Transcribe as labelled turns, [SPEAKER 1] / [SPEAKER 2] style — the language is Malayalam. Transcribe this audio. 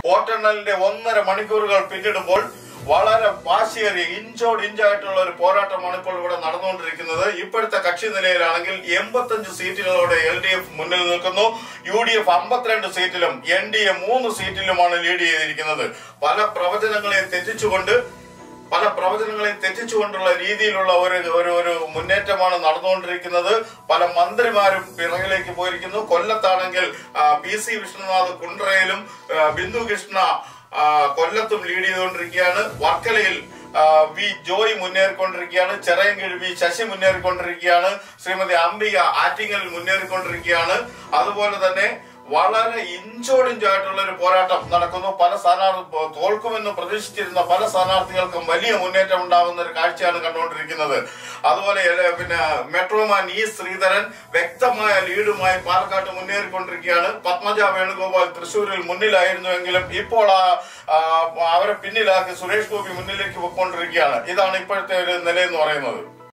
[SPEAKER 1] വോട്ടെണ്ണലിന്റെ ഒന്നര മണിക്കൂറുകൾ പിന്നിടുമ്പോൾ വളരെ വാശിയേറിയ ഇഞ്ചോട് ഇഞ്ചായിട്ടുള്ള ഒരു പോരാട്ടമാണ് ഇപ്പോൾ ഇവിടെ നടന്നുകൊണ്ടിരിക്കുന്നത് ഇപ്പോഴത്തെ കക്ഷി നിലയിലാണെങ്കിൽ എൺപത്തഞ്ച് സീറ്റുകളോടെ എൽ ഡി എഫ് മുന്നിൽ നിൽക്കുന്നു യു ഡി എഫ് അമ്പത്തിരണ്ട് സീറ്റിലും എൻ ഡി എ മൂന്ന് സീറ്റിലുമാണ് ലീഡ് ചെയ്തിരിക്കുന്നത് പല പ്രവചനങ്ങളെ തെറ്റിച്ചുകൊണ്ട് പല പ്രവചനങ്ങളെയും തെറ്റിച്ചുകൊണ്ടുള്ള രീതിയിലുള്ള ഒരു ഒരു ഒരു മുന്നേറ്റമാണ് നടന്നുകൊണ്ടിരിക്കുന്നത് പല മന്ത്രിമാരും പിറകിലേക്ക് പോയിരിക്കുന്നു കൊല്ലത്താണെങ്കിൽ ആ, പി സി വിഷ്ണുനാഥ് കുണ്ട്രയിലും ആ, ബിന്ദു കൃഷ്ണ ആ, കൊല്ലത്തും ലീഡ് ചെയ്തുകൊണ്ടിരിക്കുകയാണ് വർക്കലയിൽ ആ, വി ജോയ് മുന്നേറിക്കൊണ്ടിരിക്കുകയാണ് ചെറയൻകീഴ് വി ശശി മുന്നേറിക്കൊണ്ടിരിക്കുകയാണ് ശ്രീമതി അംബിക ആറ്റിങ്ങലിൽ മുന്നേറിക്കൊണ്ടിരിക്കുകയാണ് അതുപോലെ തന്നെ വളരെ ഇഞ്ചോടിഞ്ചായിട്ടുള്ള ഒരു പോരാട്ടം നടക്കുന്നു പല സ്ഥാനാർത്ഥി തോൽക്കുമെന്ന് പ്രതീക്ഷിച്ചിരുന്ന പല സ്ഥാനാർത്ഥികൾക്കും വലിയ മുന്നേറ്റം ഉണ്ടാകുന്ന ഒരു കാഴ്ചയാണ് കണ്ടുകൊണ്ടിരിക്കുന്നത് അതുപോലെ ഏ, പിന്നെ മെട്രോമാൻ ഇ ശ്രീധരൻ വ്യക്തമായ ലീഡുമായി പാലക്കാട്ട് മുന്നേറിക്കൊണ്ടിരിക്കുകയാണ് പത്മജ വേണുഗോപാൽ തൃശൂരിൽ മുന്നിലായിരുന്നുവെങ്കിലും ഇപ്പോൾ ആ, ആ, അവരെ പിന്നിലാക്കി സുരേഷ് ഗോപി മുന്നിലേക്ക് പോയിക്കൊണ്ടിരിക്കുകയാണ് ഇതാണ് ഇപ്പോഴത്തെ ഒരു നില എന്ന് പറയുന്നത്